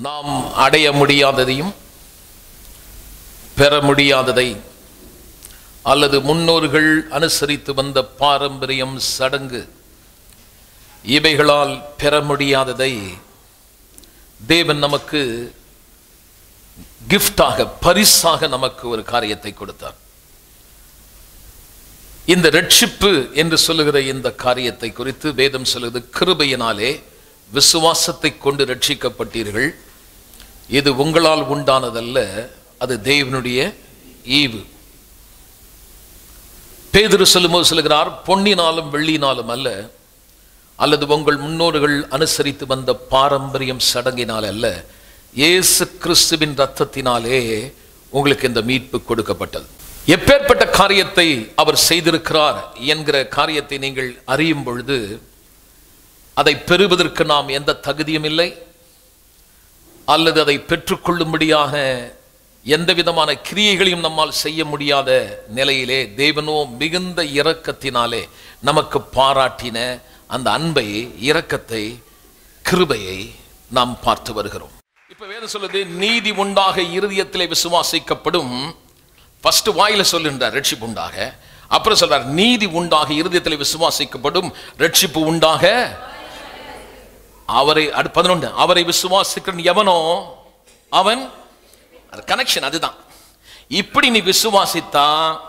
நாம் அடைய முடியாததையும் பெற முடியாததை அல்லது முன்னோர்கள் அனுசரித்து வந்த பாரம்பரியம் சடங்கு இவைகளால் பெற முடியாததை தேவன் நமக்கு கிஃப்டாக பரிசாக நமக்கு ஒரு காரியத்தை கொடுத்தார் இந்த ரட்சிப்பு என்று சொல்லுகிற இந்த காரியத்தை குறித்து வேதம் சொல்லுகிறது கிருபையினாலே விசுவாசத்தை கொண்டு ரட்சிக்கப்பட்டீர்கள் இது உங்களால் உண்டானதல்ல அது தேவனுடைய ஈவு பேதுரு சொல்லும்போது சொல்லுகிறார் பொன்னினாலும் வெள்ளினாலும் அல்ல அல்லது உங்கள் முன்னோர்கள் அனுசரித்து வந்த பாரம்பரியம் சடங்கினால் அல்ல இயேசு கிறிஸ்துவின் ரத்தத்தினாலே உங்களுக்கு இந்த மீட்பு கொடுக்கப்பட்டது எப்பேற்பட்ட காரியத்தை அவர் செய்திருக்கிறார் என்கிற காரியத்தை நீங்கள் அறியும் பொழுது அதை பெறுவதற்கு நாம் எந்த தகுதியும் இல்லை அல்லது அதை பெற்றுக்கொள்ளும்படியாக எந்த விதமான கிரியைகளையும் நம்மால் செய்ய முடியாத நிலையிலே தேவனோ மிகுந்த இரக்கத்தினாலே நமக்கு பாராட்டின அந்த அன்பை இரக்கத்தை கிருபையை நாம் பார்த்து வருகிறோம் இப்ப வேதம் சொல்லுது நீதி உண்டாக இருதயத்திலே விசுவாசிக்கப்படும் ஃபர்ஸ்ட் வாயில சொல்லுன்றார் ரட்சிப்பு உண்டாக அப்புறம் சொல்றார் நீதி உண்டாக இருதயத்திலே விசுவாசிக்கப்படும் ரட்சிப்பு உண்டாக அவரை அடு பதினொன்று அவரை விசுவாசிக்கிறன் எவனோ அவன் அது கனெக்ஷன் அதுதான் இப்படி நீ விசுவாசித்தா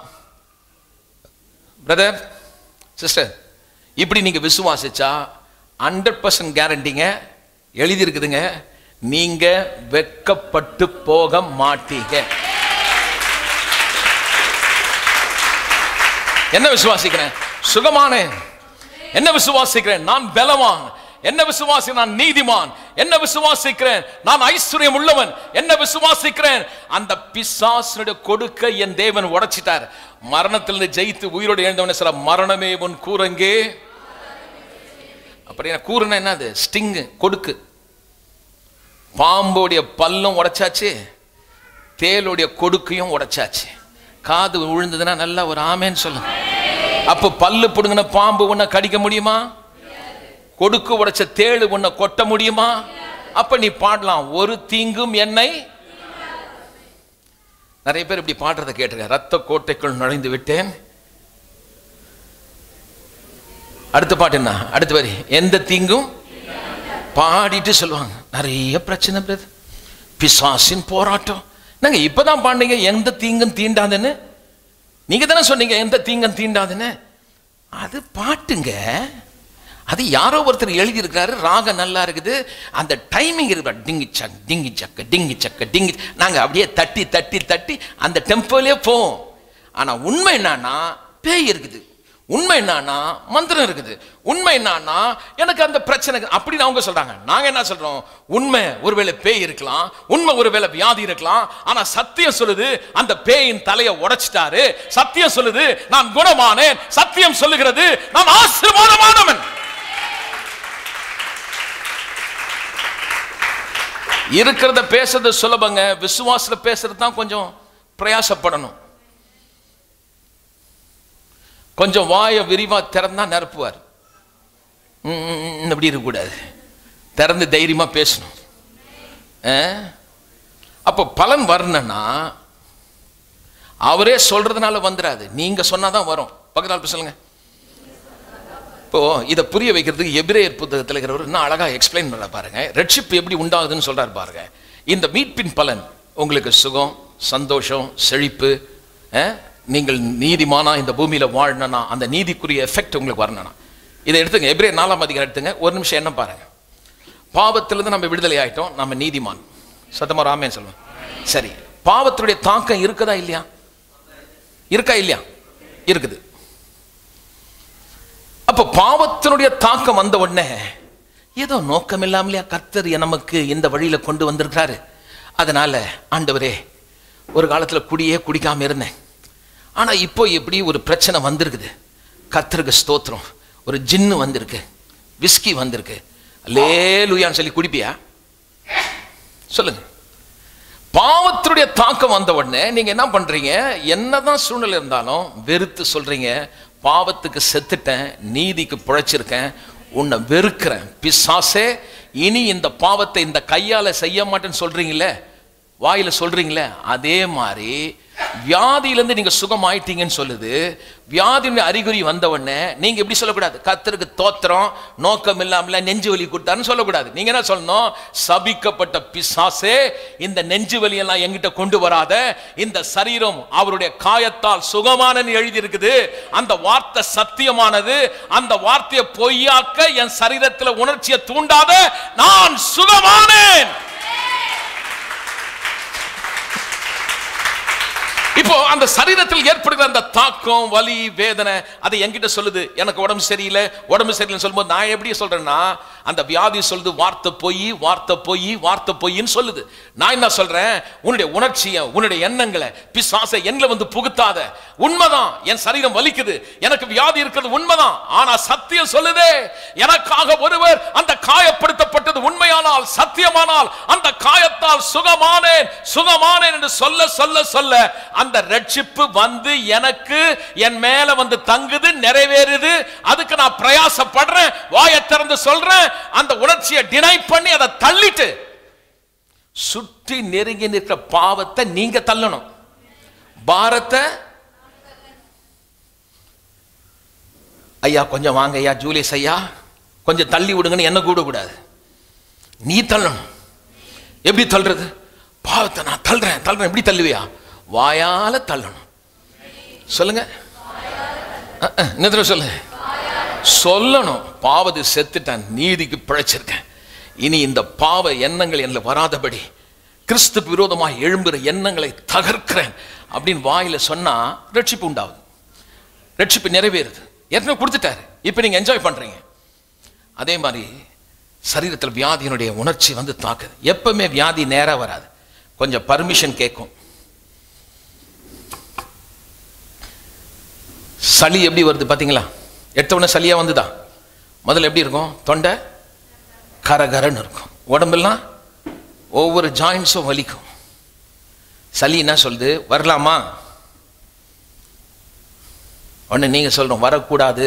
பிரதர் சிஸ்டர் இப்படி நீங்க விசுவாசிச்சா ஹண்ட்ரட் பர்சன்ட் கேரண்டிங்க எழுதியிருக்குதுங்க நீங்க வெட்கப்பட்டு போக மாட்டீங்க என்ன விசுவாசிக்கிறேன் சுகமானேன் என்ன விசுவாசிக்கிறேன் நான் பலவான் என்ன விசுவாசி நான் நீதிமான் என்ன விசுவாசிக்கிறேன் நான் ஐஸ்வர்யம் உள்ளவன் என்ன விசுவாசிக்கிறேன் அந்த பிசாசனுடைய கொடுக்க என் தேவன் உடைச்சிட்டார் மரணத்திலிருந்து ஜெயித்து உயிரோடு எழுந்தவன சில மரணமே உன் கூரங்கே அப்படின்னா கூறுனா என்னது ஸ்டிங்கு கொடுக்கு பாம்போடைய பல்லும் உடைச்சாச்சு தேளுடைய கொடுக்கையும் உடைச்சாச்சு காது விழுந்ததுன்னா நல்லா ஒரு ஆமேன்னு சொல்லுங்க அப்போ பல்லு பிடுங்கின பாம்பு உன்னை கடிக்க முடியுமா கொடுக்கு உடைச்ச தேளு உன்னை கொட்ட முடியுமா அப்ப நீ பாடலாம் ஒரு தீங்கும் என்னை நிறைய பேர் இப்படி பாடுறத கேட்டிருக்கேன் ரத்த கோட்டைக்குள் நுழைந்து விட்டேன் அடுத்த பாட்டு என்ன அடுத்த வரி எந்த தீங்கும் பாடிட்டு சொல்லுவாங்க நிறைய பிரச்சனை பிரதர் பிசாசின் போராட்டம் நாங்க இப்பதான் பாண்டீங்க எந்த தீங்கும் தீண்டாதுன்னு நீங்க தானே சொன்னீங்க எந்த தீங்கும் தீண்டாதுன்னு அது பாட்டுங்க அது யாரோ ஒருத்தர் எழுதியிருக்காரு ராகம் நல்லா இருக்குது அந்த டைமிங் இருக்கு டிங்கி சக் டிங்கி சக்க டிங்கி சக்க டிங்கி நாங்கள் அப்படியே தட்டி தட்டி தட்டி அந்த டெம்போலே போவோம் ஆனால் உண்மை என்னன்னா பேய் இருக்குது உண்மை என்னன்னா மந்திரம் இருக்குது உண்மை என்னன்னா எனக்கு அந்த பிரச்சனை இருக்கு. அப்படின்னு அவங்க சொல்றாங்க நாங்க என்ன சொல்றோம் உண்மை ஒருவேளை பேய் இருக்கலாம் உண்மை ஒருவேளை வியாதி இருக்கலாம் ஆனா சத்தியம் சொல்லுது அந்த பேயின் தலையை உடைச்சிட்டாரு சத்தியம் சொல்லுது நான் குணமானேன் சத்தியம் சொல்லுகிறது நான் ஆசீர்வாதமானவன் இருக்கிறத பேசுறது சுலபங்க விசுவாசத்துல பேசுறது தான் கொஞ்சம் பிரயாசப்படணும் கொஞ்சம் வாயை விரிவா திறந்தா நிரப்புவார் ம், ம், ம், அப்படி இருக்கக்கூடாது திறந்து தைரியமா பேசணும் ஆ? அப்போ பலன் வரணும்னா அவரே சொல்றதுனால வந்துடாது நீங்க சொன்னாதான் வரும் பக்கத்தால் சொல்லுங்க இப்போ இதை புரிய வைக்கிறதுக்கு எபிரேயர் புத்தகத்தில் இருக்கிறவர் இன்னும் அழகா எக்ஸ்பிளைன் பண்ண பாருங்க ரெட்ஷிப் எப்படி உண்டாகுதுன்னு சொல்றாரு பாருங்க இந்த மீட்பின் பலன் உங்களுக்கு சுகம் சந்தோஷம் செழிப்பு அஹ், நீங்கள் நீதிமானா இந்த பூமியில வாழணும்னா அந்த நீதிக்குரிய எஃபெக்ட் உங்களுக்கு வரணும்னா இதை எடுத்துங்க எபிரேயர் நாலாம் அதிகாரம் எடுத்துங்க ஒரு நிமிஷம் என்ன பாருங்க பாவத்திலிருந்து நம்ம விடுதலை ஆயிட்டோம் நம்ம நீதிமான் சத்தமா ராமேன்னு சொல்லுவேன் சரி பாவத்துடைய தாக்கம் இருக்குதா இல்லையா இருக்கா இல்லையா இருக்குது அப்ப பாவத்தினுடைய தாக்கம் வந்த உடனே ஏதோ நோக்கம் இல்லாமலையா கர்த்தர் நமக்கு இந்த வழியில கொண்டு வந்திருக்கிறாரு அதனால ஆண்டவரே ஒரு காலத்துல குடியே குடிக்காம இருந்தேன் ஆனா இப்போ எப்படி ஒரு பிரச்சனை வந்திருக்குது கர்த்தருக்கு ஸ்தோத்திரம் ஒரு ஜின்னு வந்திருக்கு விஸ்கி வந்திருக்கு லேலுயான்னு சொல்லி குடிப்பியா சொல்லுங்க பாவத்தினுடைய தாக்கம் வந்த உடனே நீங்க என்ன பண்றீங்க என்னதான் சூழ்நிலை இருந்தாலும் வெறுத்து சொல்றீங்க பாவத்துக்கு செத்துட்டேன் நீதிக்கு பிழைச்சிருக்கேன் உன்னை வெறுக்கிறேன் பிசாசே இனி இந்த பாவத்தை இந்த கையால செய்ய மாட்டேன்னு சொல்றீங்களே வாயில சொல்றீங்களே அதே மாதிரி வியாதியிலேருந்து நீங்க சுகமாயிட்டீங்கன்னு சொல்லுது வியாதியுடைய அறிகுறி வந்த உடனே நீங்க எப்படி சொல்லக்கூடாது கத்தருக்கு தோத்திரம் நோக்கம் இல்லாமல நெஞ்சு வலி கொடுத்தாருன்னு சொல்லக்கூடாது நீங்க என்ன சொல்லணும் சபிக்கப்பட்ட பிசாசே இந்த நெஞ்சு வலியெல்லாம் எங்கிட்ட கொண்டு வராத இந்த சரீரம் அவருடைய காயத்தால் சுகமானன்னு எழுதி இருக்குது அந்த வார்த்தை சத்தியமானது அந்த வார்த்தையை பொய்யாக்க என் சரீரத்தில் உணர்ச்சியை தூண்டாத நான் சுகமானேன் இப்போ அந்த சரீரத்தில் ஏற்படுகிற அந்த தாக்கம் வலி வேதனை அதை என்கிட்ட சொல்லுது எனக்கு உடம்பு சரியில்லை உடம்பு சரியில்லைன்னு சொல்லும்போது நான் எப்படி சொல்றேன்னா அந்த வியாதி சொல்லுது வார்த்தை பொய் வார்த்தை பொய் வார்த்தை பொய்ன்னு சொல்லுது நான் என்ன சொல்றேன் உன்னுடைய உணர்ச்சியை உன்னுடைய எண்ணங்களை பிசாசை என்னல வந்து புகுத்தாத உண்மைதான் என் சரீரம் வலிக்குது எனக்கு வியாதி இருக்கிறது உண்மைதான் ஆனா சத்தியம் சொல்லுதே எனக்காக ஒருவர் அந்த காயப்படுத்தப்பட்டது உண்மையானால் சத்தியமானால் அந்த காயத்தால் சுகமானேன் சுகமானேன் என்று சொல்ல சொல்ல சொல்ல அந்த ரட்சிப்பு வந்து எனக்கு என் மேல வந்து தங்குது நிறைவேறுது அதுக்கு நான் பிரயாசப்படுறேன் வாயை திறந்து சொல்றேன் அந்த உணர்ச்சியை டினை பண்ணி அதை தள்ளிட்டு சுற்றி நெருங்கி நிற்கிற பாவத்தை நீங்க தள்ளணும் பாரத்தை ஐயா கொஞ்சம் வாங்க ஐயா ஜூலியஸ் ஐயா கொஞ்சம் தள்ளி விடுங்கன்னு என்ன கூட கூடாது நீ தள்ளணும் எப்படி தள்ளுறது பாவத்தை நான் தள்ளுறேன் தள்ளுறேன் எப்படி தள்ளுவியா வாயால தள்ளணும் சொல்லுங்க அஹ், அஹ், இன்னொரு தடவை சொல்லு சொல்லணும் பாவத்தை செத்துட்டேன் நீதிக்கு பிழைச்சிருக்கேன் இனி இந்த பாவ எண்ணங்கள் என்னில் வராதபடி கிறிஸ்துக்கு விரோதமாக எழும்புகிற எண்ணங்களை தகர்க்கிறேன் அப்படின்னு வாயில சொன்னா ரட்சிப்பு உண்டாகுது ரட்சிப்பு நிறைவேறுது ஏற்கனவே கொடுத்துட்டாரு இப்போ நீங்க என்ஜாய் பண்றீங்க அதே மாதிரி சரீரத்தில் வியாதியினுடைய உணர்ச்சி வந்து தாக்குது எப்பவுமே வியாதி நேரா வராது கொஞ்சம் பர்மிஷன் கேட்கும் சளி எப்படி வருது பாத்தீங்களா எடுத்த உடனே சளியா வந்துதா முதல்ல எப்படி இருக்கும் தொண்டை கரகரன்னு இருக்கும் உடம்பெல்லாம் ஒவ்வொரு ஜாயின்ஸும் வலிக்கும் சளி என்ன சொல்லுது வரலாமா ஒன்று நீங்க சொல்றோம் வரக்கூடாது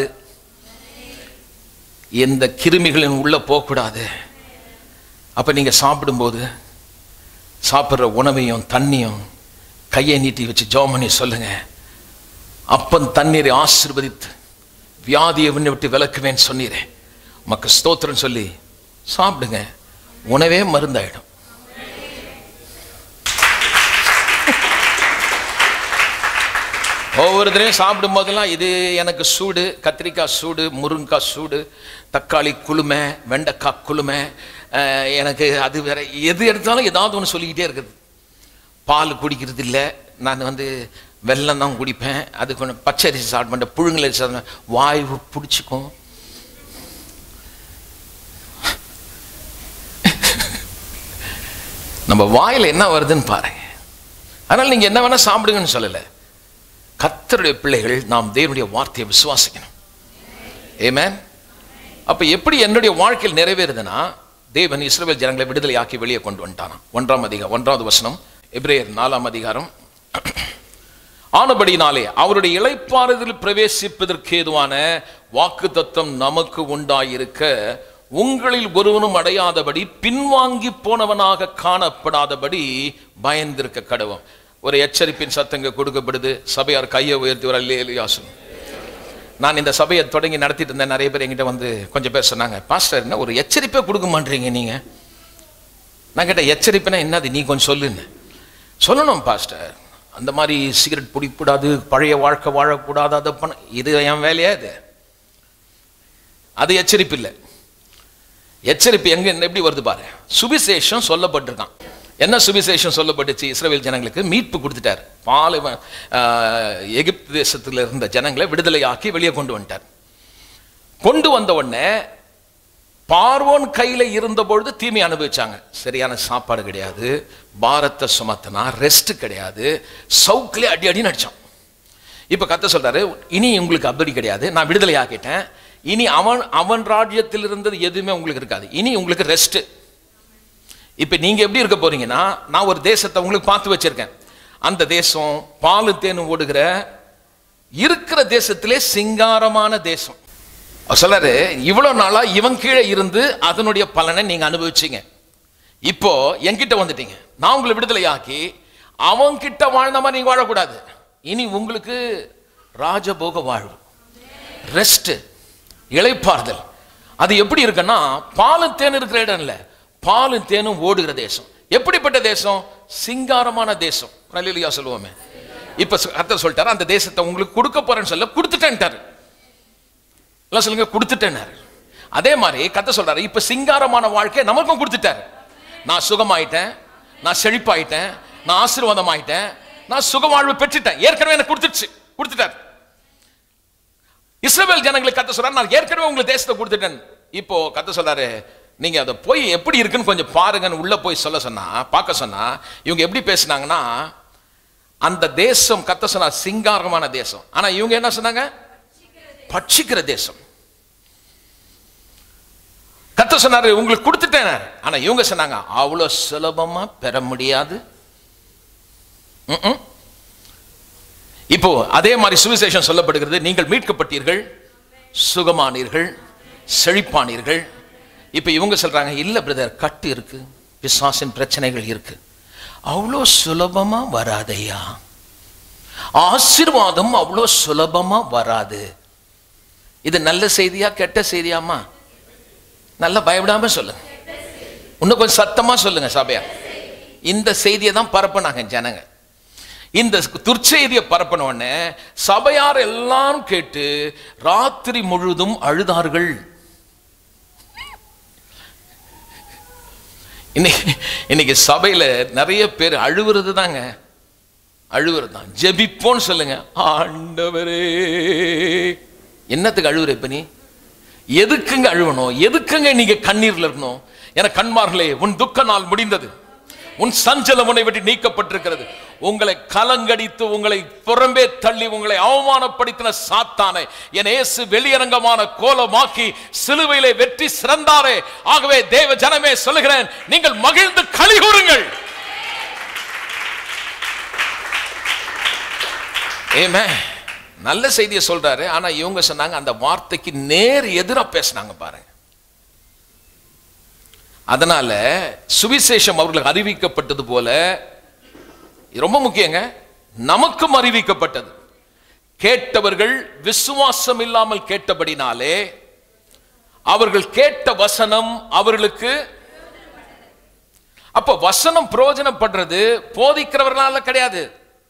எந்த கிருமிகளின் உள்ள போகக்கூடாது அப்ப நீங்க சாப்பிடும்போது சாப்பிட்ற உணவையும் தண்ணியும் கையை நீட்டி வச்சு ஜெபம் பண்ணி சொல்லுங்க அப்பன் தண்ணீரை ஆசீர்வதித்து வியாதியை விண்ணை விட்டு விளக்குவேன்னு சொன்னீரே மக்க ஸ்தோத்திரம் சொல்லி சாப்பிடுங்க உணவே மருந்தாயிடும் ஒவ்வொரு தடவையும் சாப்பிடும் போதெல்லாம் இது எனக்கு சூடு கத்திரிக்காய் சூடு முருங்கைக்காய் சூடு தக்காளி குளுமை வெண்டைக்காய் குளுமை அஹ், எனக்கு அது வேற எது எடுத்தாலும் ஏதாவது ஒன்று சொல்லிக்கிட்டே இருக்குது பால் குடிக்கிறது இல்லை நான் வந்து வெல்லம் தான் குடிப்பேன் அது கொஞ்சம் பச்சரிசி சாப்பிட மாட்டேன் புழுங்கல் சாப்பிட வாய் பிடிச்சிக்கும் நம்ம வாயில் என்ன வருதுன்னு பாருங்க அதனால் நீங்கள் என்ன வேணால் சாப்பிடுங்கன்னு சொல்லலை கர்த்தருடைய பிள்ளைகள் நாம் தேவனுடைய வார்த்தையை விசுவாசிக்கணும் ஏமேன் அப்ப எப்படி என்னுடைய வாழ்க்கையில் நிறைவேறுதுன்னா தேவன் இஸ்ரவேல் ஜனங்களை விடுதலையாக்கி வெளியே கொண்டு வந்துட்டானாம் ஒன்றாம் அதிகாரம் ஒன்றாவது வசனம் எபிரேயர் நாலாம் அதிகாரம் ஆனபடினாலே அவருடைய இளைப்பாறுதல் பிரவேசிப்பதற்கு ஏதுவான வாக்கு தத்துவம் நமக்கு உண்டாயிருக்க உங்களில் ஒருவனும் அடையாதபடி பின்வாங்கி போனவனாக காணப்படாதபடி பயந்திருக்க கடவும் ஒரு எச்சரிப்பின் சத்தங்க கொடுக்கப்படுது சபையார் கையை உயர்த்தி வர இல்லையாசும் நான் இந்த சபையை தொடங்கி நடத்திட்டு இருந்தேன் நிறைய பேர் என்கிட்ட வந்து கொஞ்சம் பேர் சொன்னாங்க பாஸ்டர் என்ன ஒரு எச்சரிப்பே கொடுக்க மாட்டீங்க நீங்க நான் கேட்டேன் எச்சரிப்புனா என்னது நீ கொஞ்சம் சொல்லுன்னு சொல்லணும் பாஸ்டர் அந்த மாதிரி சிகரெட் பிடிக்கூடாது பழைய வாழ்க்கை வாழக்கூடாது அதை பண்ண இது என் வேலையா இது அது எச்சரிப்பு இல்லை எச்சரிப்பு எங்க எப்படி வருது பாரு சுவிசேஷம் சொல்லப்பட்டிருக்கான் என்ன சுவிசேஷம் சொல்லப்பட்டுச்சு இஸ்ரவேல் ஜனங்களுக்கு மீட்பு கொடுத்துட்டார் பாலை எகிப்து தேசத்தில் இருந்த ஜனங்களை விடுதலையாக்கி வெளியே கொண்டு வந்துட்டார் கொண்டு வந்த உடனே பார்வோன் கையில இருந்த பொழுது தீமை அனுபவிச்சாங்க சரியான சாப்பாடு கிடையாது பாரத்தை சுமத்தினா ரெஸ்ட் கிடையாது சவுக்கிலே அடி அடி நடிச்சான் இப்ப கத்த சொல்றாரு இனி உங்களுக்கு அப்படி கிடையாது நான் விடுதலை ஆக்கிட்டேன் இனி அவன் அவன் ராஜ்யத்தில் இருந்தது எதுவுமே உங்களுக்கு இருக்காது இனி உங்களுக்கு ரெஸ்ட் இப்ப நீங்க எப்படி இருக்க போறீங்கன்னா நான் ஒரு தேசத்தை உங்களுக்கு பார்த்து வச்சிருக்கேன் அந்த தேசம் பாலு தேனும் ஓடுகிற இருக்கிற தேசத்திலே சிங்காரமான தேசம் அவர் சொல்றாரு இவ்வளவு நாளா இவன் கீழே இருந்து அதனுடைய பலனை நீங்க அனுபவிச்சீங்க இப்போ என்கிட்ட வந்துட்டீங்க நான் உங்களை விடுதலையாக்கி அவன் கிட்ட வாழ்ந்த மாதிரி நீங்க வாழக்கூடாது இனி உங்களுக்கு ராஜபோக வாழ்வு ரெஸ்ட் இளைப்பாறுதல் அது எப்படி இருக்குன்னா பாலும் தேன் இருக்கிற இடம் இல்ல பாலும் தேனும் ஓடுகிற தேசம் எப்படிப்பட்ட தேசம் சிங்காரமான தேசம் ரலிலியா சொல்லுவோமே இப்ப அர்த்தம் சொல்லிட்டாரு அந்த தேசத்தை உங்களுக்கு கொடுக்க போறேன்னு சொல்ல கொடுத்துட்டேன்ட்டாரு எல்லாம் சொல்லுங்க கொடுத்துட்டேன்னாரு அதே மாதிரி கத்த சொல்றாரு இப்ப சிங்காரமான வாழ்க்கை நமக்கும் கொடுத்துட்டாரு நான் சுகமாயிட்டேன் நான் செழிப்பாயிட்டேன் நான் ஆசீர்வாதம் ஆயிட்டேன் நான் சுகவாழ்வு பெற்றுட்டேன் ஏற்கனவே எனக்கு கொடுத்துருச்சு கொடுத்துட்டாரு இஸ்ரவேல் ஜனங்களுக்கு கத்த சொல்றாரு நான் ஏற்கனவே உங்களுக்கு தேசத்தை கொடுத்துட்டேன் இப்போ கத்த சொல்றாரு நீங்க அதை போய் எப்படி இருக்குன்னு கொஞ்சம் பாருங்கன்னு உள்ள போய் சொல்ல சொன்னா பார்க்க சொன்னா இவங்க எப்படி பேசுனாங்கன்னா அந்த தேசம் கத்த சொன்னா சிங்காரமான தேசம் ஆனா இவங்க என்ன சொன்னாங்க பட்சிக்கிற தேசம் கத்த சொன்னாரு உங்களுக்கு கொடுத்துட்டேன் ஆனா இவங்க சொன்னாங்க அவ்வளவு சுலபமா பெற முடியாது ம்ம். இப்போ அதே மாதிரி சுவிசேஷம் சொல்லப்படுகிறது நீங்கள் மீட்கப்பட்டீர்கள் சுகமானீர்கள் செழிப்பானீர்கள் இப்போ இவங்க சொல்றாங்க இல்ல பிரதர் கட்டு இருக்கு பிசாசின் பிரச்சனைகள் இருக்கு அவ்வளோ சுலபமா வராதையா ஆசீர்வாதம் அவ்வளோ சுலபமா வராது இது நல்ல செய்தியா கெட்ட செய்தியாமா நல்லா பயப்படாம சொல்லுங்க இன்னும் கொஞ்சம் சத்தமா சொல்லுங்க சபையா இந்த செய்தியை தான் பரப்புனாங்க ஜனங்க இந்த துர்ச்செய்தியை பரப்பின உடனே சபையார் எல்லாம் கேட்டு ராத்திரி முழுதும் அழுதார்கள் இன்னைக்கு இன்னைக்கு சபையில நிறைய பேர் அழுவுறது தாங்க அழுவுறது தான் ஜெபிப்போன்னு சொல்லுங்க ஆண்டவரே என்னத்துக்கு அழுவுற இப்ப நீ எதுக்குங்க அழுவணும் எதுக்குங்க நீங்க கண்ணீர்ல இருக்கணும் என கண்மார்களே உன் துக்க நாள் முடிந்தது உன் சஞ்சலம் உன்னை விட்டு நீக்கப்பட்டிருக்கிறது உங்களை கலங்கடித்து உங்களை புறம்பே தள்ளி உங்களை அவமானப்படுத்தின சாத்தானை என் இயேசு வெளியரங்கமான கோலமாக்கி சிலுவையிலே வெற்றி சிறந்தாரே ஆகவே தேவ ஜனமே சொல்லுகிறேன் நீங்கள் மகிழ்ந்து களி கூறுங்கள் ஏமே நல்ல செய்தியை சொல்றாரு ஆனா இவங்க சொன்னாங்க அந்த வார்த்தைக்கு நேர் எதிரா பேசினாங்க பாருங்க அதனால சுவிசேஷம் அவர்களுக்கு அறிவிக்கப்பட்டது போல இது ரொம்ப முக்கியங்க நமக்கும் அறிவிக்கப்பட்டது கேட்டவர்கள் விசுவாசம் இல்லாமல் கேட்டபடினாலே அவர்கள் கேட்ட வசனம் அவர்களுக்கு அப்ப வசனம் பிரயோஜனப்படுறது போதிக்கிறவர்களால கிடையாது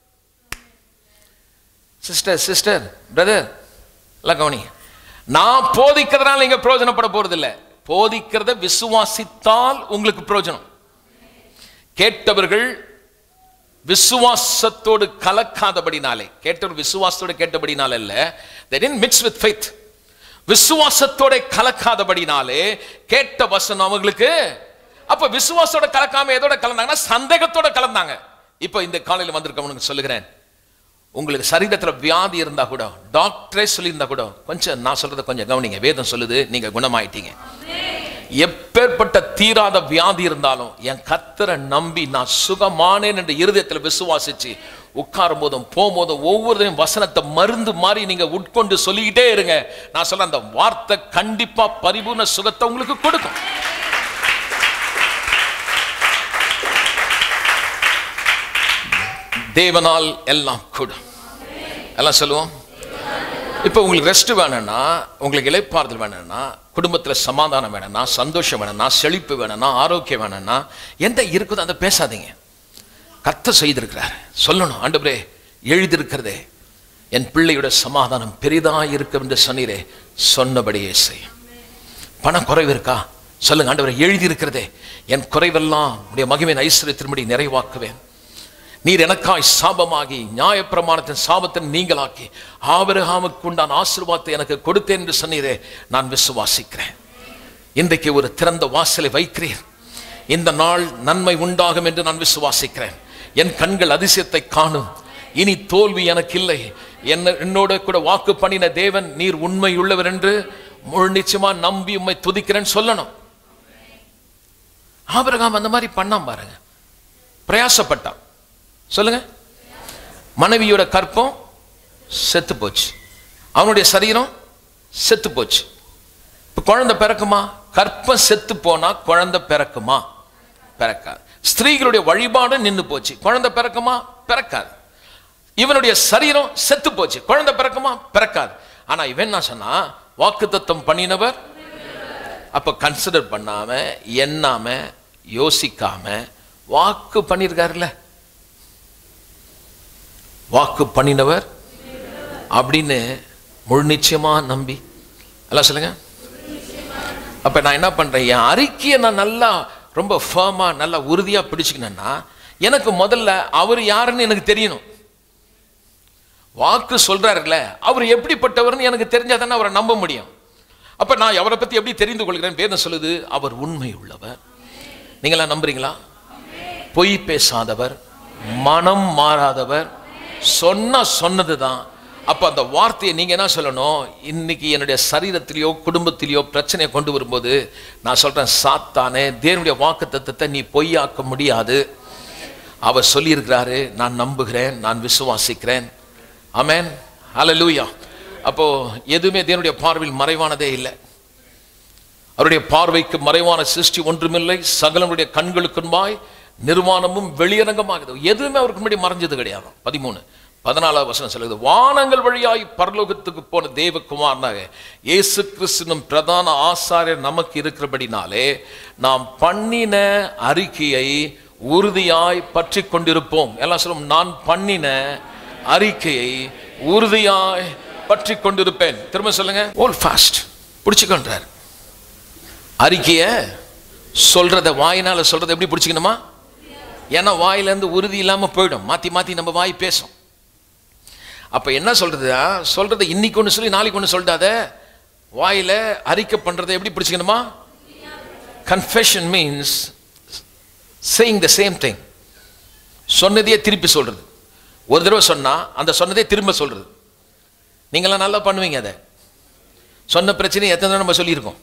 சிஸ்டர் சிஸ்டர் பிரதர் எல்லாம் கவனி நான் போதிக்கிறதுனால நீங்க பிரயோஜனப்பட போறது இல்ல போதிக்கிறத விசுவாசித்தால் உங்களுக்கு பிரயோஜனம் கேட்டவர்கள் விசுவாசத்தோடு கலக்காதபடினாலே கேட்டவர் விசுவாசத்தோடு கேட்டபடினால இல்ல they didn't mix with faith விசுவாசத்தோட கலக்காதபடினாலே கேட்ட வசனம் அவங்களுக்கு அப்ப விசுவாசத்தோட கலக்காம எதோட கலந்தாங்கன்னா சந்தேகத்தோட கலந்தாங்க இப்போ இந்த காலையில் வந்திருக்கவனுக்கு சொல்லுகிறேன் உங்களுக்கு சரீரத்துல வியாதி இருந்தா கூட டாக்டரே சொல்லியிருந்தா கூட கொஞ்சம் நான் சொல்றத கொஞ்சம் கவனிங்க வேதம் சொல்லுது நீங்க குணமாயிட்டீங்க எப்பேற்பட்ட தீராத வியாதி இருந்தாலும் என் கத்தரை நம்பி நான் சுகமானேன் என்ற இருதயத்தில் விசுவாசிச்சு உட்காரும் போதும் போகும்போதும் ஒவ்வொருத்தையும் வசனத்தை மருந்து மாதிரி நீங்க உட்கொண்டு சொல்லிக்கிட்டே இருங்க நான் சொல்ல அந்த வார்த்தை கண்டிப்பா பரிபூர்ண சுகத்தை உங்களுக்கு கொடுக்கும் தேவனால் எல்லாம் கூடும் எல்லாம் சொல்லுவோம் இப்போ உங்களுக்கு ரெஸ்ட் வேணும்னா உங்களுக்கு இளைப்பாறுதல் வேணும்னா குடும்பத்தில் சமாதானம் வேணும்னா சந்தோஷம் வேணும்னா செழிப்பு வேணும்னா ஆரோக்கியம் வேணும்னா எந்த இருக்குதோ அதை பேசாதீங்க கத்த செய்திருக்கிறார் சொல்லணும் ஆண்டவரே எழுதியிருக்கிறதே என் பிள்ளையோட சமாதானம் பெரிதாக இருக்கும் என்று சொன்னீரே சொன்னபடியே செய் பண குறைவு இருக்கா சொல்லுங்க ஆண்டவரே எழுதியிருக்கிறதே என் குறைவெல்லாம் உடைய மகிமையின் ஐஸ்வர்யத்தின்படி நிறைவாக்குவேன் நீர் எனக்காய் சாபமாகி நியாயப்பிரமாணத்தின் சாபத்தை நீங்களாக்கி ஆபிரகாமுக்கு உண்டான ஆசீர்வாதத்தை எனக்கு கொடுத்தேன் என்று சொன்னீரே நான் விசுவாசிக்கிறேன் இன்றைக்கு ஒரு திறந்த வாசலை வைக்கிறீர் இந்த நாள் நன்மை உண்டாகும் என்று நான் விசுவாசிக்கிறேன் என் கண்கள் அதிசயத்தை காணும் இனி தோல்வி எனக்கு இல்லை என்ன என்னோட கூட வாக்கு பண்ணின தேவன் நீர் உண்மை உள்ளவர் என்று முழு நிச்சயமா நம்பி உம்மை துதிக்கிறேன்னு சொல்லணும் ஆபிரகாம் அந்த மாதிரி பண்ணாம பாருங்க பிரயாசப்பட்டான் சொல்லுங்க மனைவியோட கற்பம் செத்து போச்சு அவனுடைய சரீரம் செத்து போச்சு குழந்தை பிறக்குமா கற்பம் செத்து போனா குழந்தை பிறக்குமா பிறக்காது ஸ்திரீகளுடைய வழிபாடு நின்னு போச்சு குழந்தை பிறக்குமா பிறக்காது இவனுடைய சரீரம் செத்து போச்சு குழந்தை பிறக்குமா பிறக்காது ஆனா இவன் என்ன சொன்னா வாக்குத்தத்தம் பண்ணினவர் அப்ப கன்சிடர் பண்ணாம எண்ணாம யோசிக்காம வாக்கு பண்ணியிருக்காருல்ல வாக்கு பண்ணினவர் அப்படின்னு முழு நிச்சயமா நம்பி எல்லாம் சொல்லுங்க அப்ப நான் என்ன பண்றேன் என் அறிக்கையை நான் நல்லா ரொம்ப ஃபேமா நல்லா உறுதியா பிடிச்சுக்கணும்னா எனக்கு முதல்ல அவர் யாருன்னு எனக்கு தெரியணும் வாக்கு சொல்றாருல்ல அவர் எப்படிப்பட்டவர்னு எனக்கு தெரிஞ்சா தானே அவரை நம்ப முடியும் அப்ப நான் அவரை பத்தி எப்படி தெரிந்து கொள்கிறேன் வேதம் சொல்லுது அவர் உண்மை உள்ளவர் நீங்களா நம்புறீங்களா பொய் பேசாதவர் மனம் மாறாதவர் சொன்ன சொன்னதுதான் அப்ப அந்த வார்த்தையை நீங்க என்ன சொல்லணும் இன்னைக்கு என்னுடைய சரீரத்திலேயோ குடும்பத்திலேயோ பிரச்சனையை கொண்டு வரும்போது நான் சொல்றேன் சாத்தானே தேவனுடைய வாக்கு தத்துவத்தை நீ பொய்யாக்க முடியாது அவர் சொல்லியிருக்கிறாரு நான் நம்புகிறேன் நான் விசுவாசிக்கிறேன் ஆமென் ஹalleluya அப்போ எதுவுமே தேவனுடைய பார்வையில் மறைவானதே இல்லை அவருடைய பார்வைக்கு மறைவான சிருஷ்டி ஒன்றுமில்லை சகலனுடைய கண்களுக்கு முன்பாய் நிர்வாணமும் வெளியரங்கமாகுது எதுவுமே அவருக்கு முன்னாடி மறைஞ்சது கிடையாது பதிமூணு பதினாலாவது வசனம் சொல்லுது வானங்கள் வழியாய் பரலோகத்துக்கு போன தேவகுமாரனாக இயேசு கிறிஸ்துனும் பிரதான ஆசாரியர் நமக்கு இருக்கிறபடினாலே நாம் பண்ணின அறிக்கையை உறுதியாய் பற்றி கொண்டிருப்போம் எல்லாம் சொல்லும் நான் பண்ணின அறிக்கையை உறுதியாய் பற்றி கொண்டிருப்பேன் திரும்ப சொல்லுங்க ஓல் ஃபாஸ்ட் பிடிச்சுக்கொண்டார் அறிக்கைய சொல்றத வாயினால சொல்றத எப்படி பிடிச்சிக்கணுமா ஏன்னா வாயிலேருந்து உறுதி இல்லாம போயிடும் மாத்தி மாத்தி நம்ம வாய் பேசும் அப்ப என்ன சொல்றது சொல்றத இன்னைக்கு ஒன்று சொல்லி நாளைக்கு ஒன்று சொல்லிட்டாத வாயில அறிக்கை பண்றதை எப்படி பிடிச்சிக்கணுமா confession means saying the same thing சொன்னதையே திருப்பி சொல்றது ஒரு தடவை சொன்னா அந்த சொன்னதே திரும்ப சொல்றது நீங்களாம் நல்லா பண்ணுவீங்க அதை சொன்ன பிரச்சனையை எத்தனை தடவை நம்ம சொல்லியிருக்கோம்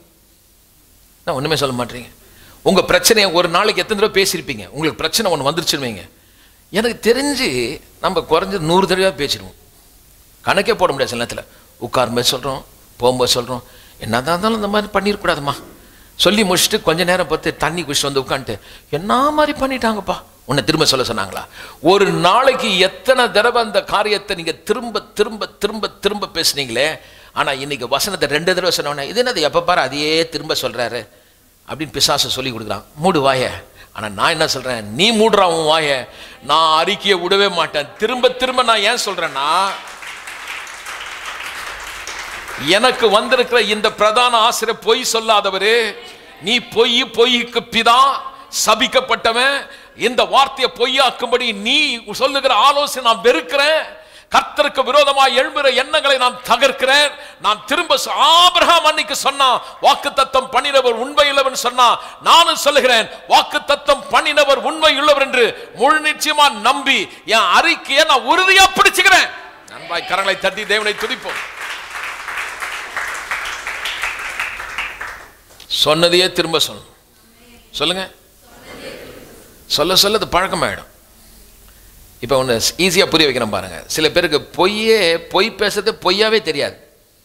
நான் ஒன்றுமே சொல்ல மாட்டீங்க உங்கள் பிரச்சனையை ஒரு நாளைக்கு எத்தனை தடவை பேசியிருப்பீங்க உங்களுக்கு பிரச்சனை ஒன்று வந்துருச்சுன்னு வைங்க எனக்கு தெரிஞ்சு நம்ம குறைஞ்சது நூறு தடவை பேசிடுவோம் கணக்கே போட முடியாது சில நேரத்தில் உட்காரும்போது சொல்கிறோம் போகும்போது சொல்கிறோம் என்னதான் இருந்தாலும் இந்த மாதிரி பண்ணிடக்கூடாதும்மா சொல்லி முடிச்சுட்டு கொஞ்ச நேரம் பார்த்து தண்ணி குடிச்சிட்டு வந்து உட்காந்துட்டு என்ன மாதிரி பண்ணிட்டாங்கப்பா உன்னை திரும்ப சொல்ல சொன்னாங்களா ஒரு நாளைக்கு எத்தனை தடவை அந்த காரியத்தை நீங்கள் திரும்ப திரும்ப திரும்ப திரும்ப பேசுனீங்களே ஆனால் இன்னைக்கு வசனத்தை ரெண்டு தடவை சொன்னோன்னே இது என்னது எப்போ பாரு அதையே திரும்ப சொல்கிறாரு அப்படின்னு பிசாசை சொல்லி கொடுக்குறான் மூடு வாய ஆனால் நான் என்ன சொல்கிறேன் நீ மூடுறான் உன் வாய நான் அறிக்கையை விடவே மாட்டேன் திரும்ப திரும்ப நான் ஏன் சொல்கிறேன்னா எனக்கு வந்திருக்கிற இந்த பிரதான ஆசிரியர் பொய் சொல்லாதவரு நீ பொய் பொய்க்கு பிதா சபிக்கப்பட்டவன் இந்த வார்த்தையை பொய்யாக்கும்படி நீ சொல்லுகிற ஆலோசனை நான் வெறுக்கிறேன் கர்த்தருக்கு விரோதமாக எழும்புகிற எண்ணங்களை நான் தகர்க்கிறேன் நான் திரும்ப சொ- ஆபிரகாம் அன்னைக்கு சொன்னா வாக்கு தத்தம் பண்ணினவர் உண்மை உள்ளவர் சொன்னா நானும் சொல்லுகிறேன் வாக்கு தத்தம் பண்ணினவர் உண்மை உள்ளவர் என்று முழு நிச்சயமா நம்பி என் அறிக்கையை நான் உறுதியா பிடிச்சுக்கிறேன் நண்பாய் கரங்களை தட்டி தேவனை துதிப்போம் சொன்னதையே திரும்ப சொல்லணும் சொல்லுங்க சொல்ல சொல்ல அது பழக்கமாயிடும் இப்போ ஒன்று ஈஸியாக புரிய வைக்கிறேன் பாருங்க சில பேருக்கு பொய்யே பொய் பேசுறது பொய்யாவே தெரியாது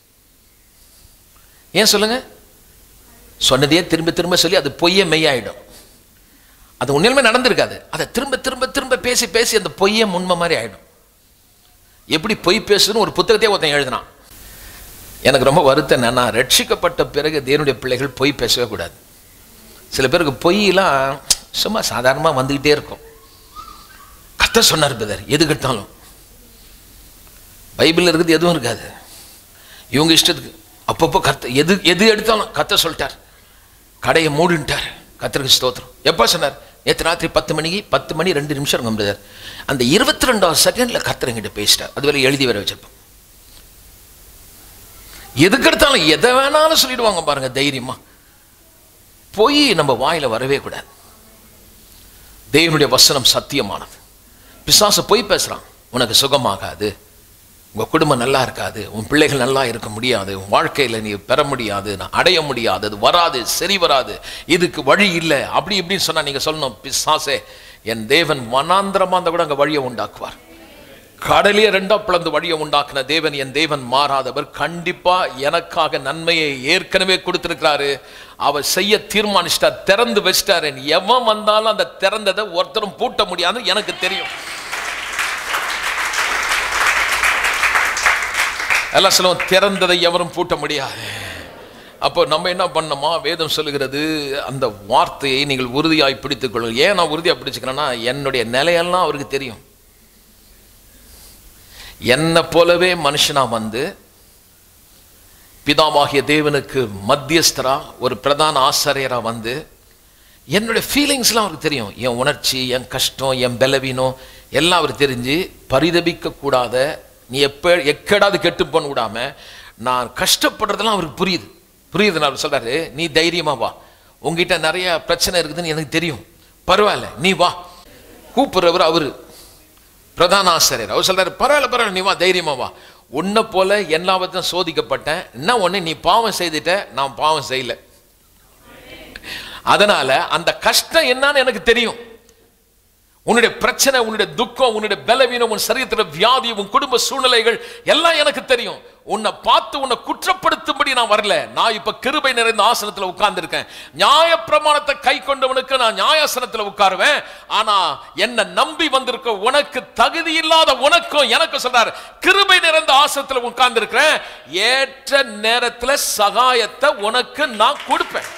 ஏன் சொல்லுங்க சொன்னதையே திரும்ப திரும்ப சொல்லி அது பொய்யே மெய்யாயிடும் அது உண்மையிலுமே நடந்திருக்காது அதை திரும்ப திரும்ப திரும்ப பேசி பேசி அந்த பொய்யே உண்மை மாதிரி ஆயிடும் எப்படி பொய் பேசுன்னு ஒரு புத்தகத்தையே ஒருத்தன் எழுதினான் எனக்கு ரொம்ப வருத்தம் என்னன்னா ரட்சிக்கப்பட்ட பிறகு தேவனுடைய பிள்ளைகள் பொய் பேசவே கூடாது சில பேருக்கு பொய்யெல்லாம் சும்மா சாதாரணமாக வந்துக்கிட்டே இருக்கும் கத்த சொன்னார் பிரதர் எது கட்டாலும் பைபிளில் இருக்குது எதுவும் இருக்காது இவங்க இஷ்டத்துக்கு அப்பப்போ கத்த எது எது எடுத்தாலும் கத்த சொல்லிட்டார் கடையை மூடின்ட்டார் கத்தருக்கு ஸ்தோத்திரம் எப்போ சொன்னார் நேற்று ராத்திரி பத்து மணிக்கு பத்து மணி ரெண்டு நிமிஷம் இருக்கும் பிரதர் அந்த இருபத்தி ரெண்டாவது செகண்டில் கத்திரங்கிட்ட பேசிட்டார் அதுவரை எழுதி வர வச்சிருப்போம் எதுக்கு எடுத்தாலும் எதை வேணாலும் சொல்லிடுவாங்க பாருங்க தைரியமா பொய் நம்ம வாயில வரவே கூடாது தேவனுடைய வசனம் சத்தியமானது பிசாசு பொய் பேசுறான் உனக்கு சுகமாகாது உங்க குடும்பம் நல்லா இருக்காது உன் பிள்ளைகள் நல்லா இருக்க முடியாது உன் வாழ்க்கையில நீ பெற முடியாது நான் அடைய முடியாது அது வராது சரி வராது இதுக்கு வழி இல்லை அப்படி இப்படின்னு சொன்னா நீங்க சொல்லணும் பிசாசே என் தேவன் வனாந்திரமா இருந்தா கூட அங்க வழியை உண்டாக்குவார் கடலையே ரெண்டா பிளந்து வழியை உண்டாக்குன தேவன் என் தேவன் மாறாதவர் கண்டிப்பா எனக்காக நன்மையை ஏற்கனவே கொடுத்திருக்கிறாரு அவர் செய்ய தீர்மானிச்சிட்டார் திறந்து வச்சிட்டாரு எவன் வந்தாலும் அந்த திறந்ததை ஒருத்தரும் பூட்ட முடியாது எனக்கு தெரியும் எல்லாம் சொல்லுவோம் திறந்ததை எவரும் பூட்ட முடியாது அப்போ நம்ம என்ன பண்ணோமா வேதம் சொல்லுகிறது அந்த வார்த்தையை நீங்கள் உறுதியாய் பிடித்துக் கொள்ளுங்கள் ஏன் நான் உறுதியாக பிடிச்சுக்கிறேன்னா என்னுடைய நிலையெல்லாம் அவருக்கு தெரியும் என்னை போலவே மனுஷனா வந்து பிதாவாகிய தேவனுக்கு மத்தியஸ்தரா ஒரு பிரதான ஆசிரியரா வந்து என்னுடைய ஃபீலிங்ஸ்லாம் அவருக்கு தெரியும் என் உணர்ச்சி என் கஷ்டம் என் பலவீனம் எல்லாம் அவர் தெரிஞ்சு பரிதபிக்க கூடாத நீ எப்ப எக்கடாவது கெட்டு போன விடாம நான் கஷ்டப்படுறதெல்லாம் அவருக்கு புரியுது புரியுது நான் சொல்றாரு நீ தைரியமா வா உங்ககிட்ட நிறைய பிரச்சனை இருக்குதுன்னு எனக்கு தெரியும் பரவாயில்ல நீ வா கூப்பிடுறவர் அவரு பிரதான ஆசிரியர் அவர் சொல்றாரு பரவாயில்ல பரவாயில்ல நீ வா தைரியமா வா உன்னை போல எல்லாவற்றையும் சோதிக்கப்பட்டேன் என்ன ஒண்ணு நீ பாவம் செய்துட்ட நான் பாவம் செய்யல அதனால அந்த கஷ்டம் என்னன்னு எனக்கு தெரியும் உன்னுடைய பிரச்சனை உன்னுடைய துக்கம் உன்னுடைய பலவீனம் உன் சரீரத்துல வியாதி உன் குடும்ப சூழ்நிலைகள் எல்லாம் எனக்கு தெரியும் உன்னை பார்த்து உன்னை குற்றப்படுத்தும்படி நான் வரல நான் இப்ப கிருபை நிறைந்த ஆசனத்துல உட்கார்ந்து இருக்கேன் நியாய பிரமாணத்தை கை கொண்டவனுக்கு நான் நியாயாசனத்துல உட்காருவேன் ஆனா என்ன நம்பி வந்திருக்க உனக்கு தகுதி இல்லாத உனக்கும் எனக்கு சொல்றாரு கிருபை நிறைந்த ஆசனத்துல உட்கார்ந்து இருக்கிறேன் ஏற்ற நேரத்துல சகாயத்தை உனக்கு நான் கொடுப்பேன்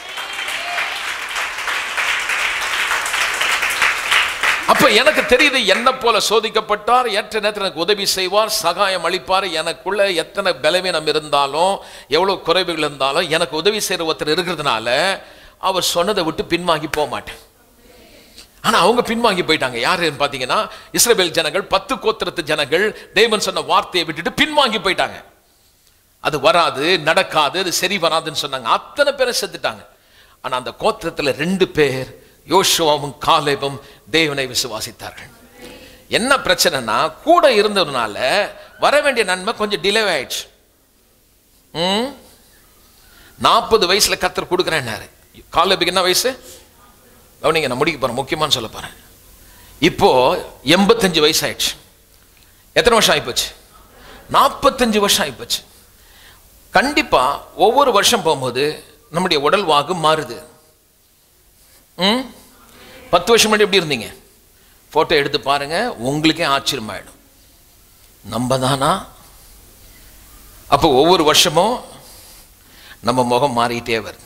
அப்ப எனக்கு தெரியுது என்ன போல சோதிக்கப்பட்டார் ஏற்ற நேரத்தில் எனக்கு உதவி செய்வார் சகாயம் அளிப்பார் எனக்குள்ள எத்தனை பலவீனம் இருந்தாலும் எவ்வளவு குறைவுகள் இருந்தாலும் எனக்கு உதவி செய்யற ஒருத்தர் இருக்கிறதுனால அவர் சொன்னதை விட்டு பின்வாங்கி போக மாட்டேன் ஆனா அவங்க பின்வாங்கி போயிட்டாங்க யாருன்னு பாத்தீங்கன்னா இஸ்ரேல் ஜனங்கள் பத்து கோத்திரத்து ஜனங்கள் தேவன் சொன்ன வார்த்தையை விட்டுட்டு பின்வாங்கி போயிட்டாங்க அது வராது நடக்காது அது சரி வராதுன்னு சொன்னாங்க அத்தனை பேரை செத்துட்டாங்க ஆனா அந்த கோத்திரத்துல ரெண்டு பேர் யோசுவாவும் காலேபும் தேவனை விசுவாசித்தார்கள் என்ன பிரச்சனைனா கூட இருந்ததுனால வர வேண்டிய நன்மை கொஞ்சம் டிலே ஆயிடுச்சு ம் நாற்பது வயசுல கத்தர் கொடுக்குறேன்னாரு காலேபுக்கு என்ன வயசு கவனிங்க நான் முடிக்க போறேன் முக்கியமானு சொல்ல போறேன் இப்போ எண்பத்தஞ்சு வயசு ஆயிடுச்சு எத்தனை வருஷம் ஆயிப்போச்சு நாற்பத்தஞ்சு வருஷம் ஆயிப்போச்சு கண்டிப்பா ஒவ்வொரு வருஷம் போகும்போது நம்முடைய உடல் வாகு மாறுது ம் பத்து வருஷம் முன்னாடி எப்படி இருந்தீங்க ஃபோட்டோ எடுத்து பாருங்க உங்களுக்கே ஆச்சரியமாயிடும் நம்ம தானா அப்போ ஒவ்வொரு வருஷமும் நம்ம முகம் மாறிட்டே வருது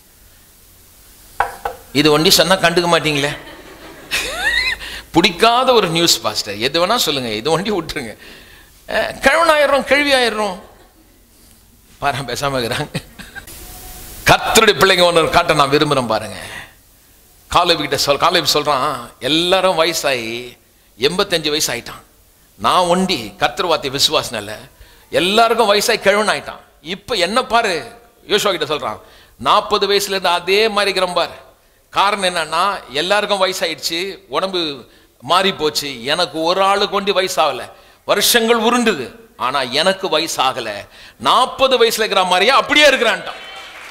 இது ஒண்டி சொன்னா கண்டுக்க மாட்டீங்களே பிடிக்காத ஒரு நியூஸ் பாஸ்டர் எது வேணா சொல்லுங்க இது ஒண்டி விட்டுருங்க அஹ், கிழவன் ஆயிடுறோம் கேள்வி ஆயிடுறோம் பாரு பேசாம இருக்கிறாங்க கத்தருடைய பிள்ளைங்க ஒன்று காட்ட நான் விரும்புகிறேன் பாருங்க காலேபு கிட்ட சொல் காலேபு சொல்றான் எல்லாரும் வயசாகி எண்பத்தஞ்சு வயசு ஆயிட்டான் நான் ஒண்டி கத்தர் வார்த்தை விசுவாசனால எல்லாருக்கும் வயசாகி கிழவன் ஆயிட்டான் இப்போ என்ன பாரு யோசுவா கிட்ட சொல்றான் நாற்பது வயசுல இருந்து அதே மாதிரி இருக்கிறோம் பாரு காரணம் என்னன்னா எல்லாருக்கும் வயசாயிடுச்சு உடம்பு மாறி போச்சு எனக்கு ஒரு ஆளு கொண்டு வயசாகல வருஷங்கள் உருண்டுது ஆனா எனக்கு வயசாகல நாற்பது வயசுல இருக்கிற மாதிரியே அப்படியே இருக்கிறான்ட்டான்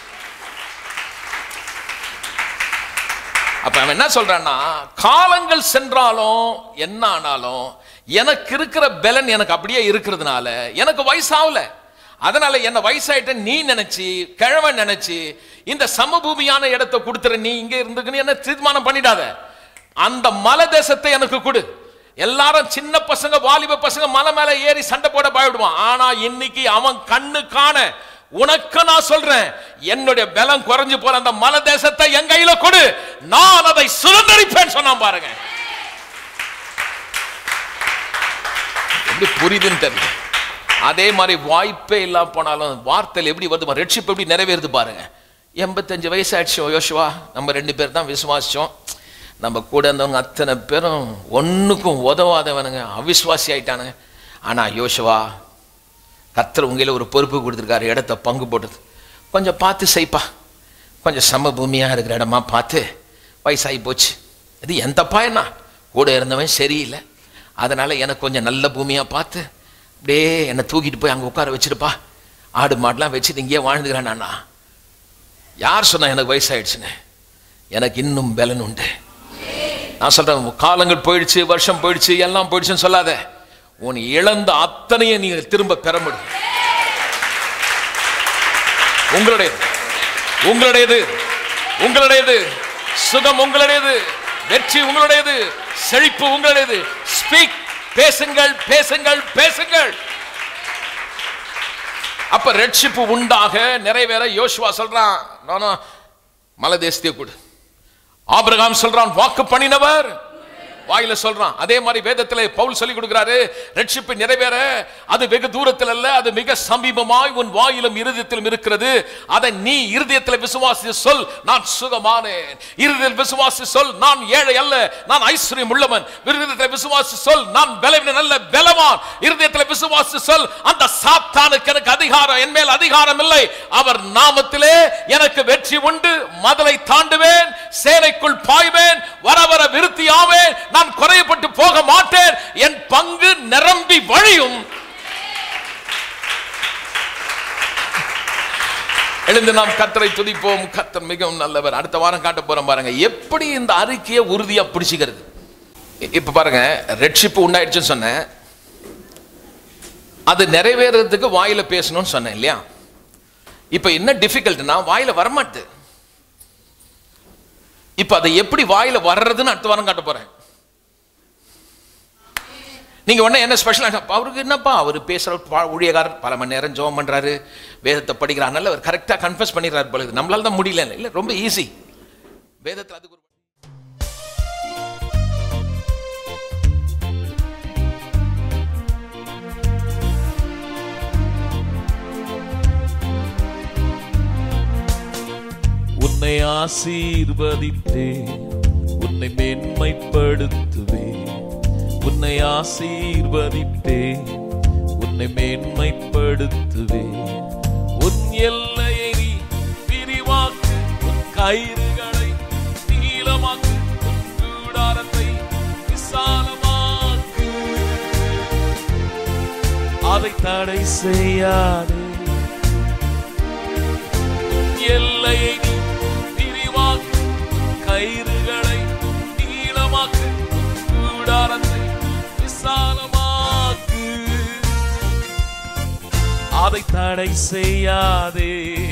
அப்ப அவன் என்ன சொல்றான்னா காலங்கள் சென்றாலும் என்ன ஆனாலும் எனக்கு இருக்கிற பலன் எனக்கு அப்படியே இருக்கிறதுனால எனக்கு வயசாகல அதனால என்ன வயசாயிட்ட நீ நினைச்சு கிழவன் நினைச்சு இந்த சமபூமியான இடத்தை கொடுத்துற நீ இங்க இருந்துக்குன்னு என்ன தீர்மானம் பண்ணிடாத அந்த மலை தேசத்தை எனக்கு கொடு எல்லாரும் சின்ன பசங்க வாலிப பசங்க மலை மேல ஏறி சண்டை போட பயப்படுவான் ஆனா இன்னைக்கு அவன் கண்ணு காண உனக்கு நான் சொல்றேன் என்னுடைய பலம் குறைஞ்சு போற அந்த மலை தேசத்தை என் கையில கொடு நான் அதை சுதந்திரிப்பேன் சொன்னான் பாருங்க எப்படி புரியுதுன்னு தெரியல அதே மாதிரி வாய்ப்பே இல்லாம போனாலும் வார்த்தையில் எப்படி வருது ரெட்ஷிப் எப்படி நிறைவேறுது பாருங்க எண்பத்தஞ்சு வயசு ஆயிடுச்சு யோசுவா நம்ம ரெண்டு பேர் தான் விசுவாசிச்சோம் நம்ம கூட இருந்தவங்க அத்தனை பேரும் ஒண்ணுக்கும் உதவாதவனுங்க அவிசுவாசி ஆயிட்டானுங்க ஆனா யோசுவா கத்தர் உங்கையில ஒரு பொறுப்பு கொடுத்துருக்காரு இடத்த பங்கு போட்டது கொஞ்சம் பார்த்து செய்ப்பா கொஞ்சம் சம பூமியாக இருக்கிற இடமா பார்த்து வயசாகி போச்சு இது என் தப்பா என்ன கூட இருந்தவன் சரியில்லை அதனால எனக்கு கொஞ்சம் நல்ல பூமியாக பார்த்து அப்படியே என்னை தூக்கிட்டு போய் அங்கே உட்கார வச்சிருப்பா ஆடு மாடெலாம் வச்சுட்டு இங்கேயே வாழ்ந்துக்கிறேன் நானா யார் சொன்னா எனக்கு வயசாயிடுச்சுன்னு எனக்கு இன்னும் பலன் உண்டு நான் சொல்றேன் காலங்கள் போயிடுச்சு வருஷம் போயிடுச்சு எல்லாம் போயிடுச்சுன்னு சொல்லாத உன் இழந்த அத்தனையை நீங்கள் திரும்ப பெற முடியும் உங்களுடையது உங்களுடையது உங்களுடையது சுகம் உங்களுடையது வெற்றி உங்களுடையது செழிப்பு உங்களுடையது ஸ்பீக் பேசுங்கள் பேசுங்கள் பேசுங்கள் அப்ப ரட்சிப்பு உண்டாக நிறைவேற யோசுவா சொல்றான் நானும் மலை தேசத்தையே கொடு ஆபிரகாம் சொல்றான் வாக்கு பண்ணினவர் வாயில சொல்றான் அதே மாதிரி வேதத்திலே பவுல் சொல்லி கொடுக்கிறாரு ரட்சிப்பு நிறைவேற அது வெகு தூரத்தில் அல்ல அது மிக சமீபமாய் உன் வாயிலும் இருதயத்திலும் இருக்கிறது அதை நீ இருதயத்தில் விசுவாசி சொல் நான் சுகமானேன் இருதயத்தில் விசுவாசி சொல் நான் ஏழை அல்ல நான் ஐஸ்வர்யம் உள்ளவன் இருதயத்தில் விசுவாசி சொல் நான் பலவீனன் அல்ல பலவான் இருதயத்தில் விசுவாசி சொல் அந்த சாத்தானுக்கு எனக்கு அதிகாரம் என் மேல் அதிகாரம் இல்லை அவர் நாமத்திலே எனக்கு வெற்றி உண்டு மதலை தாண்டுவேன் சேனைக்குள் பாய்வேன் வர வர விருத்தியாவேன் நான் குறையப்பட்டு போக மாட்டேன் என் பங்கு நிரம்பி வழியும் எழுந்து நாம் கத்தரை துதிப்போம் கத்தர் மிகவும் நல்லவர் அடுத்த வாரம் காட்ட போறோம் பாருங்க எப்படி இந்த அறிக்கையை உறுதியா பிடிச்சிக்கிறது இ- இப்ப பாருங்க ரட்சிப்பு உண்டாயிடுச்சுன்னு சொன்னேன் அது நிறைவேறதுக்கு வாயில பேசணும்னு சொன்னேன் இல்லையா இப்ப என்ன டிஃபிகல்ட்னா வாயில வரமாட்டு இப்ப அதை எப்படி வாயில வர்றதுன்னு அடுத்த வாரம் காட்ட போறேன் நீங்க உடனே என்ன ஸ்பெஷல் அவருக்கு என்னப்பா அவர் பேசுற பா- ஊழியக்காரர் பல மணி நேரம் ஜெபம் பண்றாரு வேதத்தை படிக்கிறார் நல்ல அவர் கரெக்டா கன்ஃபஸ் பண்ணிடுறாரு பொழுது நம்மளால தான் முடியல இல்ல ரொம்ப ஈஸி வேதத்தில் அதுக்கு ஒரு உன்னை ஆசீர்வதித்தே உன்னை மேன்மைப்படுத்துவே உன்னை ஆசீர்வதித்தே உன்னை மேன்மைப்படுத்துவே உன் எல்லையை நீ விரிவாக்கு உன் கயிறுகளை நீளமாக்கு உன் கூடாரத்தை விசாலமாக்கு அதை தடை செய்யாதே எல்லையை நீ விரிவாக்கு கயிறுகளை நீளமாக்கு கூடாரத்தை விசாலமாக்கு அதை தடை செய்யாதே